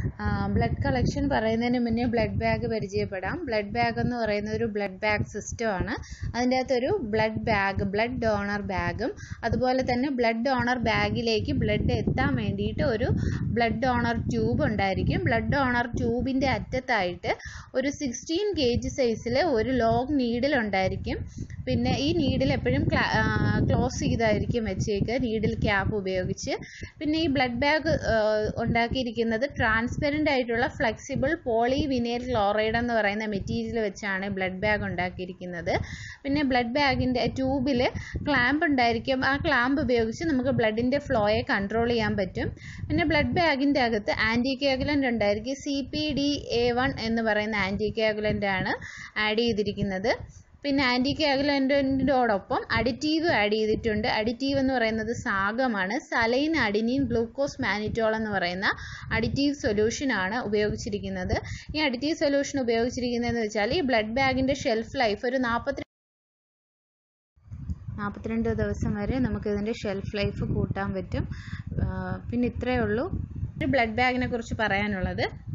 blood collection പറയുന്നതിന് മുന്നേ blood bag പരിചയപ്പെടാം ബ്ലഡ് ബാഗ് എന്ന് പറയുന്ന ഒരു ബ്ലഡ് ബാഗ് സിസ്റ്റമാണ് അതിൻ്റെ അകത്തൊരു ബ്ലഡ് ബാഗ് ബ്ലഡ് ഡോണർ ബാഗും അതുപോലെ തന്നെ ബ്ലഡ് ഡോണർ ബാഗിലേക്ക് ബ്ലഡ് എത്താൻ വേണ്ടിയിട്ട് ഒരു ബ്ലഡ് ഡോണർ ട്യൂബ് ഉണ്ടായിരിക്കും ബ്ലഡ് ഡോണർ ട്യൂബിൻ്റെ അറ്റത്തായിട്ട് ഒരു സിക്സ്റ്റീൻ കെ ജി സൈസിൽ ഒരു ലോങ് നീഡിൽ ഉണ്ടായിരിക്കും പിന്നെ ഈ നീഡിൽ എപ്പോഴും ക്ലോസ് ചെയ്തായിരിക്കും വെച്ചേക്കുക നീഡിൽ ക്യാപ്പ് ഉപയോഗിച്ച് പിന്നെ ഈ ബ്ലഡ് ബാഗ് ഉണ്ടാക്കിയിരിക്കുന്നത് ട്രാൻസ്പെറൻ്റ് ആയിട്ടുള്ള ഫ്ലെക്സിബിൾ പോളി വിനൈൽ ക്ലോറൈഡ് എന്ന് പറയുന്ന മെറ്റീരിയൽ വെച്ചാണ് ബ്ലഡ് ബാഗ് ഉണ്ടാക്കിയിരിക്കുന്നത് പിന്നെ ബ്ലഡ് ബാഗിൻ്റെ ട്യൂബിൽ ക്ലാമ്പ് ഉണ്ടായിരിക്കും ആ ക്ലാമ്പ് ഉപയോഗിച്ച് നമുക്ക് ബ്ലഡിൻ്റെ ഫ്ലോയെ കൺട്രോൾ ചെയ്യാൻ പറ്റും പിന്നെ ബ്ലഡ് ബാഗിൻ്റെ അകത്ത് ആൻറ്റി കോഗുലൻ്റ് ഉണ്ടായിരിക്കും C P D A one എന്ന് പറയുന്ന ആൻറ്റി കോഗുലൻ്റ് ആണ് ആഡ് ചെയ്തിരിക്കുന്നത് പിന്നെ ആൻറ്റി കോഗുലൻറ്റിനോടൊപ്പം അഡിറ്റീവ് ആഡ് ചെയ്തിട്ടുണ്ട് അഡിറ്റീവ് എന്ന് പറയുന്നത് സാഗമാണ് സലൈൻ അഡിനിൻ ഗ്ലൂക്കോസ് മാനിറ്റോൾ എന്ന് പറയുന്ന അഡിറ്റീവ് സൊല്യൂഷനാണ് ഉപയോഗിച്ചിരിക്കുന്നത് ഈ അഡിറ്റീവ് സൊല്യൂഷൻ ഉപയോഗിച്ചിരിക്കുന്നതെന്ന് വെച്ചാൽ ഈ ബ്ലഡ് ബാഗിൻ്റെ ഷെൽഫ് ലൈഫ് ഒരു നാൽപ്പത്തി നാൽപ്പത്തിരണ്ട് ദിവസം വരെ നമുക്ക് ഇതിൻ്റെ ഷെൽഫ് ലൈഫ് കൂട്ടാൻ പറ്റും പിന്നെ ഇത്രയേ ഉള്ളൂ ബ്ലഡ് ബാഗിനെ കുറിച്ച് പറയാനുള്ളത്